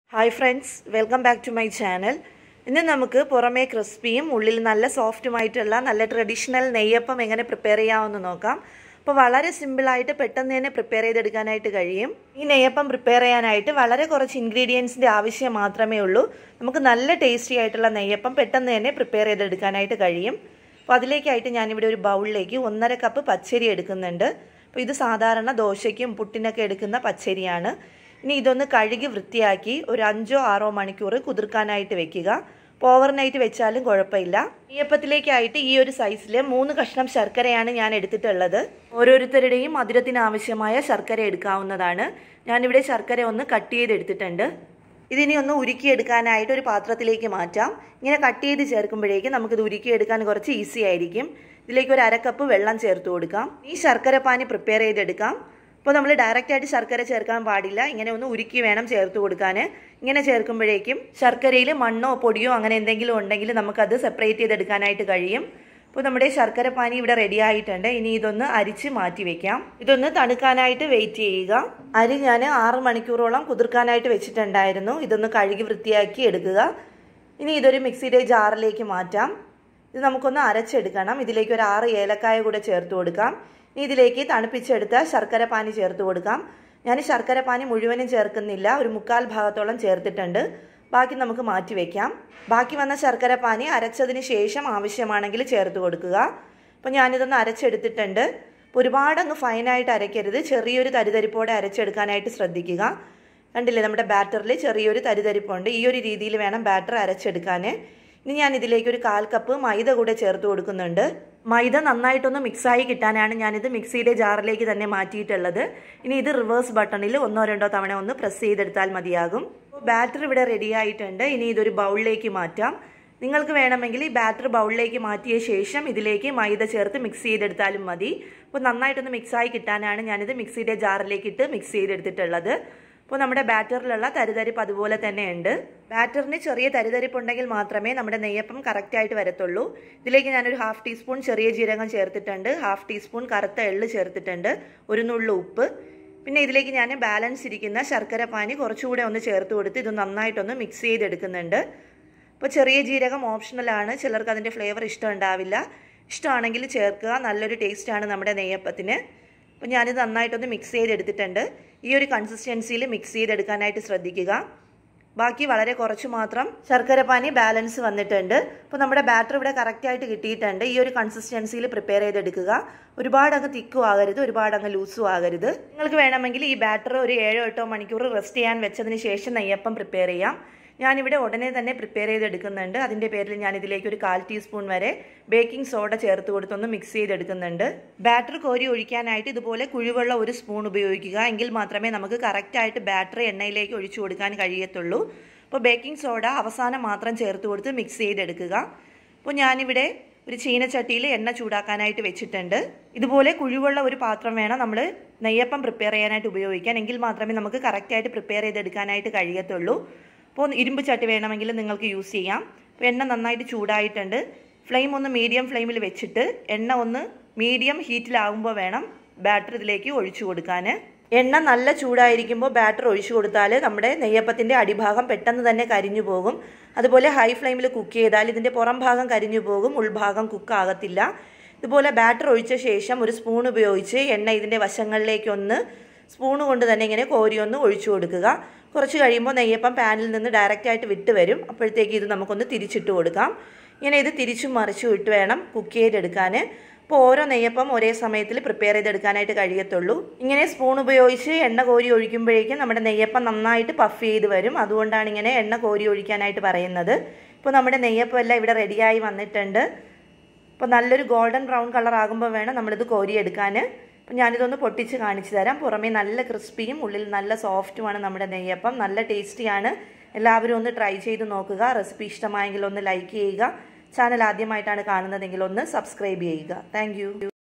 hi friends welcome back to my channel ഇന്ന് നമുക്ക് പുറമേ ക്രിസ്പിയും ഉള്ളിൽ നല്ല സോഫ്റ്റുമായിട്ടുള്ള നല്ല ട്രഡീഷണൽ നെയ്യപ്പം എങ്ങനെ പ്രിപ്പയർ ചെയ്യാമെന്ന് നോക്കാം അപ്പോൾ വളരെ സിമ്പിളായിട്ട് പെട്ടെന്ന് തന്നെ പ്രിപ്പയർ ചെയ്തെടുക്കാനായിട്ട് കഴിയും ഈ നെയ്യപ്പം പ്രിപ്പയർ ചെയ്യാനായിട്ട് വളരെ കുറച്ച് ഇൻഗ്രീഡിയൻസിൻ്റെ ആവശ്യം മാത്രമേ ഉള്ളൂ നമുക്ക് നല്ല ടേസ്റ്റി ആയിട്ടുള്ള നെയ്യപ്പം പെട്ടെന്ന് തന്നെ പ്രിപ്പയർ ചെയ്തെടുക്കാനായിട്ട് കഴിയും അപ്പോൾ അതിലേക്കായിട്ട് ഞാനിവിടെ ഒരു ബൗളിലേക്ക് ഒന്നര കപ്പ് പച്ചരി എടുക്കുന്നുണ്ട് അപ്പോൾ ഇത് സാധാരണ ദോശയ്ക്കും പുട്ടിനൊക്കെ എടുക്കുന്ന പച്ചരിയാണ് ഇനി ഇതൊന്ന് കഴുകി വൃത്തിയാക്കി ഒരു അഞ്ചോ ആറോ മണിക്കൂർ കുതിർക്കാനായിട്ട് വെക്കുക അപ്പോൾ ഓവർനൈറ്റ് വെച്ചാലും കുഴപ്പമില്ല നെയ്യപ്പത്തിലേക്കായിട്ട് ഈ ഒരു സൈസിൽ മൂന്ന് കഷ്ണം ശർക്കരയാണ് ഞാൻ എടുത്തിട്ടുള്ളത് ഓരോരുത്തരുടെയും മധുരത്തിന് ആവശ്യമായ ശർക്കര എടുക്കാവുന്നതാണ് ഞാനിവിടെ ശർക്കര ഒന്ന് കട്ട് ചെയ്തെടുത്തിട്ടുണ്ട് ഇതിനി ഒന്ന് ഉരുക്കിയെടുക്കാനായിട്ട് ഒരു പാത്രത്തിലേക്ക് മാറ്റാം ഇങ്ങനെ കട്ട് ചെയ്ത് ചേർക്കുമ്പോഴേക്കും നമുക്കിത് ഉരുക്കിയെടുക്കാൻ കുറച്ച് ഈസി ആയിരിക്കും ഇതിലേക്ക് ഒരു അരക്കപ്പ് വെള്ളം ചേർത്ത് കൊടുക്കാം ഈ ശർക്കര പാനി പ്രിപ്പയർ ചെയ്തെടുക്കാം അപ്പോൾ നമ്മൾ ഡയറക്റ്റ് ആയിട്ട് ശർക്കര ചേർക്കാൻ പാടില്ല ഇങ്ങനെ ഒന്ന് ഉരുക്കി വേണം ചേർത്ത് കൊടുക്കാൻ ഇങ്ങനെ ചേർക്കുമ്പോഴേക്കും ശർക്കരയിൽ മണ്ണോ പൊടിയോ അങ്ങനെ എന്തെങ്കിലും ഉണ്ടെങ്കിൽ നമുക്കത് സെപ്പറേറ്റ് ചെയ്തെടുക്കാനായിട്ട് കഴിയും അപ്പോൾ നമ്മുടെ ശർക്കര പാനി ഇവിടെ റെഡി ആയിട്ടുണ്ട് ഇനി ഇതൊന്ന് അരിച്ച് മാറ്റി വെക്കാം ഇതൊന്ന് തണുക്കാനായിട്ട് വെയിറ്റ് ചെയ്യുക അരി ഞാൻ ആറ് മണിക്കൂറോളം കുതിർക്കാനായിട്ട് വെച്ചിട്ടുണ്ടായിരുന്നു ഇതൊന്ന് കഴുകി വൃത്തിയാക്കി എടുക്കുക ഇനി ഇതൊരു മിക്സിയുടെ ജാറിലേക്ക് മാറ്റാം ഇത് നമുക്കൊന്ന് അരച്ചെടുക്കണം ഇതിലേക്ക് ഒരു ആറ് ഏലക്കായ കൂടെ ചേർത്ത് കൊടുക്കാം ഇനി ഇതിലേക്ക് തണുപ്പിച്ചെടുത്ത ശർക്കര പാനി ചേർത്ത് കൊടുക്കാം ഞാൻ ശർക്കര പാനി മുഴുവനും ചേർക്കുന്നില്ല ഒരു മുക്കാൽ ഭാഗത്തോളം ചേർത്തിട്ടുണ്ട് ബാക്കി നമുക്ക് മാറ്റി വെക്കാം ബാക്കി വന്ന ശർക്കര പാനി അരച്ചതിന് ശേഷം ആവശ്യമാണെങ്കിൽ ചേർത്ത് കൊടുക്കുക അപ്പോൾ ഞാനിതൊന്ന് അരച്ചെടുത്തിട്ടുണ്ട് അപ്പോൾ ഒരുപാട് അങ്ങ് ഫൈനായിട്ട് അരയ്ക്കരുത് ചെറിയൊരു തരിതരിപ്പോടെ അരച്ചെടുക്കാനായിട്ട് ശ്രദ്ധിക്കുക കണ്ടില്ലേ നമ്മുടെ ബാറ്ററിൽ ചെറിയൊരു തരിതരിപ്പുണ്ട് ഈ ഒരു രീതിയിൽ വേണം ബാറ്റർ അരച്ചെടുക്കാൻ ഇനി ഞാൻ ഇതിലേക്ക് ഒരു കാൽ കപ്പ് മൈദ കൂടെ ചേർത്ത് കൊടുക്കുന്നുണ്ട് മൈദ നന്നായിട്ടൊന്ന് മിക്സായി കിട്ടാനാണ് ഞാനിത് മിക്സിയുടെ ജാറിലേക്ക് തന്നെ മാറ്റിയിട്ടുള്ളത് ഇനി ഇത് റിവേഴ്സ് ബട്ടണിൽ ഒന്നോ രണ്ടോ തവണ ഒന്ന് പ്രസ് ചെയ്തെടുത്താൽ മതിയാകും ബാറ്റർ ഇവിടെ റെഡി ആയിട്ടുണ്ട് ഇനി ഇതൊരു ബൗളിലേക്ക് മാറ്റാം നിങ്ങൾക്ക് വേണമെങ്കിൽ ഈ ബാറ്റർ ബൗളിലേക്ക് മാറ്റിയ ശേഷം ഇതിലേക്ക് മൈദ ചേർത്ത് മിക്സ് ചെയ്തെടുത്താലും മതി അപ്പോൾ നന്നായിട്ടൊന്ന് മിക്സായി കിട്ടാനാണ് ഞാനിത് മിക്സിയുടെ ജാറിലേക്ക് ഇട്ട് മിക്സ് ചെയ്തെടുത്തിട്ടുള്ളത് അപ്പോൾ നമ്മുടെ ബാറ്ററിലുള്ള തരിതരിപ്പ് അതുപോലെ തന്നെ ഉണ്ട് ബാറ്ററിന് ചെറിയ തരിതരിപ്പ് ഉണ്ടെങ്കിൽ മാത്രമേ നമ്മുടെ നെയ്യപ്പം കറക്റ്റായിട്ട് വരത്തുള്ളൂ ഇതിലേക്ക് ഞാനൊരു ഹാഫ് ടീസ്പൂൺ ചെറിയ ജീരകം ചേർത്തിട്ടുണ്ട് ഹാഫ് ടീസ്പൂൺ കറുത്ത എള്ള് ചേർത്തിട്ടുണ്ട് ഒരു നുള്ളു ഉപ്പ് പിന്നെ ഇതിലേക്ക് ഞാൻ ബാലൻസ് ഇരിക്കുന്ന ശർക്കര പാനി കുറച്ചുകൂടെ ഒന്ന് ചേർത്ത് കൊടുത്ത് ഇത് നന്നായിട്ടൊന്ന് മിക്സ് ചെയ്തെടുക്കുന്നുണ്ട് അപ്പോൾ ചെറിയ ജീരകം ഓപ്ഷണലാണ് ചിലർക്ക് അതിൻ്റെ ഫ്ലേവർ ഇഷ്ടം ഉണ്ടാവില്ല ഇഷ്ടമാണെങ്കിൽ ചേർക്കുക നല്ലൊരു ടേസ്റ്റാണ് നമ്മുടെ നെയ്യപ്പത്തിന് അപ്പോൾ ഞാനിത് നന്നായിട്ടൊന്ന് മിക്സ് ചെയ്തെടുത്തിട്ടുണ്ട് ഈ ഒരു കൺസിസ്റ്റൻസിയിൽ മിക്സ് ചെയ്തെടുക്കാനായിട്ട് ശ്രദ്ധിക്കുക ബാക്കി വളരെ കുറച്ച് മാത്രം ശർക്കര പാനി ബാലൻസ് വന്നിട്ടുണ്ട് അപ്പോൾ നമ്മുടെ ബാറ്റർ ഇവിടെ കറക്റ്റായിട്ട് കിട്ടിയിട്ടുണ്ട് ഈ ഒരു കൺസിസ്റ്റൻസിയിൽ പ്രിപ്പയർ ചെയ്തെടുക്കുക ഒരുപാട് അങ്ങ് തിക്കും ആകരുത് ഒരുപാട് അങ്ങ് ലൂസും ആകരുത് നിങ്ങൾക്ക് വേണമെങ്കിൽ ഈ ബാറ്റർ ഒരു ഏഴോ എട്ടോ മണിക്കൂർ റെസ്റ്റ് ചെയ്യാൻ വെച്ചതിന് ശേഷം നെയ്യപ്പം പ്രിപ്പയർ ചെയ്യാം ഞാനിവിടെ ഉടനെ തന്നെ പ്രിപ്പയർ ചെയ്തെടുക്കുന്നുണ്ട് അതിൻ്റെ പേരിൽ ഞാൻ ഇതിലേക്ക് ഒരു കാൽ ടീസ്പൂൺ വരെ ബേക്കിംഗ് സോഡ ചേർത്ത് കൊടുത്തൊന്ന് മിക്സ് ചെയ്തെടുക്കുന്നുണ്ട് ബാറ്റർ കോരി ഒഴിക്കാനായിട്ട് ഇതുപോലെ കുഴിവുള്ള ഒരു സ്പൂൺ ഉപയോഗിക്കുക എങ്കിൽ മാത്രമേ നമുക്ക് കറക്റ്റായിട്ട് ബാറ്റർ എണ്ണയിലേക്ക് ഒഴിച്ചു കൊടുക്കാൻ കഴിയത്തുള്ളൂ അപ്പോൾ ബേക്കിംഗ് സോഡ അവസാനം മാത്രം ചേർത്ത് കൊടുത്ത് മിക്സ് ചെയ്തെടുക്കുക അപ്പോൾ ഞാനിവിടെ ഒരു ചീനച്ചട്ടിയിൽ എണ്ണ ചൂടാക്കാനായിട്ട് വെച്ചിട്ടുണ്ട് ഇതുപോലെ കുഴിവുള്ള ഒരു പാത്രം വേണം നമ്മൾ നെയ്യപ്പം പ്രിപ്പയർ ചെയ്യാനായിട്ട് ഉപയോഗിക്കാൻ എങ്കിൽ മാത്രമേ നമുക്ക് കറക്റ്റായിട്ട് പ്രിപ്പയർ ചെയ്തെടുക്കാനായിട്ട് കഴിയത്തുള്ളൂ അപ്പോൾ ഇരുമ്പ് ചട്ടി വേണമെങ്കിൽ നിങ്ങൾക്ക് യൂസ് ചെയ്യാം അപ്പോൾ എണ്ണ നന്നായിട്ട് ചൂടായിട്ടുണ്ട് ഫ്ലെയിം ഒന്ന് മീഡിയം ഫ്ലെയിമിൽ വെച്ചിട്ട് എണ്ണ ഒന്ന് മീഡിയം ഹീറ്റിലാകുമ്പോൾ വേണം ബാറ്റർ ഇതിലേക്ക് ഒഴിച്ചു കൊടുക്കാൻ എണ്ണ നല്ല ചൂടായിരിക്കുമ്പോൾ ബാറ്റർ ഒഴിച്ചു കൊടുത്താൽ നമ്മുടെ നെയ്യപ്പത്തിൻ്റെ അടിഭാഗം പെട്ടെന്ന് തന്നെ കരിഞ്ഞു പോകും അതുപോലെ ഹൈ ഫ്ലെയിമിൽ കുക്ക് ചെയ്താൽ ഇതിൻ്റെ പുറം ഭാഗം കരിഞ്ഞു പോകും ഉൾഭാഗം കുക്ക് ആകത്തില്ല ഇതുപോലെ ബാറ്റർ ഒഴിച്ച ശേഷം ഒരു സ്പൂൺ ഉപയോഗിച്ച് എണ്ണ ഇതിൻ്റെ വശങ്ങളിലേക്കൊന്ന് സ്പൂൺ കൊണ്ട് തന്നെ ഇങ്ങനെ കോരി ഒന്ന് ഒഴിച്ചു കൊടുക്കുക കുറച്ച് കഴിയുമ്പോൾ നെയ്യപ്പം പാനിൽ നിന്ന് ഡയറക്റ്റായിട്ട് വിട്ട് വരും അപ്പോഴത്തേക്ക് ഇത് നമുക്കൊന്ന് തിരിച്ചിട്ട് കൊടുക്കാം ഇങ്ങനെ ഇത് തിരിച്ചും മറിച്ചും ഇട്ട് വേണം കുക്ക് ചെയ്തെടുക്കാൻ അപ്പോൾ ഓരോ നെയ്യപ്പം ഒരേ സമയത്തിൽ പ്രിപ്പയർ ചെയ്തെടുക്കാനായിട്ട് കഴിയത്തുള്ളൂ ഇങ്ങനെ സ്പൂൺ ഉപയോഗിച്ച് എണ്ണ കോരി ഒഴിക്കുമ്പോഴേക്കും നമ്മുടെ നെയ്യപ്പം നന്നായിട്ട് പഫ് ചെയ്ത് വരും അതുകൊണ്ടാണ് ഇങ്ങനെ എണ്ണ കോരി ഒഴിക്കാനായിട്ട് പറയുന്നത് ഇപ്പോൾ നമ്മുടെ നെയ്യപ്പം എല്ലാം ഇവിടെ റെഡിയായി വന്നിട്ടുണ്ട് അപ്പോൾ നല്ലൊരു ഗോൾഡൻ ബ്രൗൺ കളർ ആകുമ്പോൾ വേണം നമ്മളിത് കോരിയെടുക്കാൻ അപ്പം ഞാനിതൊന്ന് പൊട്ടിച്ച് കാണിച്ചു തരാം പുറമേ നല്ല ക്രിസ്പിയും ഉള്ളിൽ നല്ല സോഫ്റ്റുമാണ് നമ്മുടെ നെയ്യപ്പം നല്ല ടേസ്റ്റിയാണ് എല്ലാവരും ഒന്ന് ട്രൈ ചെയ്ത് നോക്കുക റെസിപ്പി ഇഷ്ടമായെങ്കിൽ ഒന്ന് ലൈക്ക് ചെയ്യുക ചാനൽ ആദ്യമായിട്ടാണ് കാണുന്നതെങ്കിൽ ഒന്ന് സബ്സ്ക്രൈബ് ചെയ്യുക താങ്ക്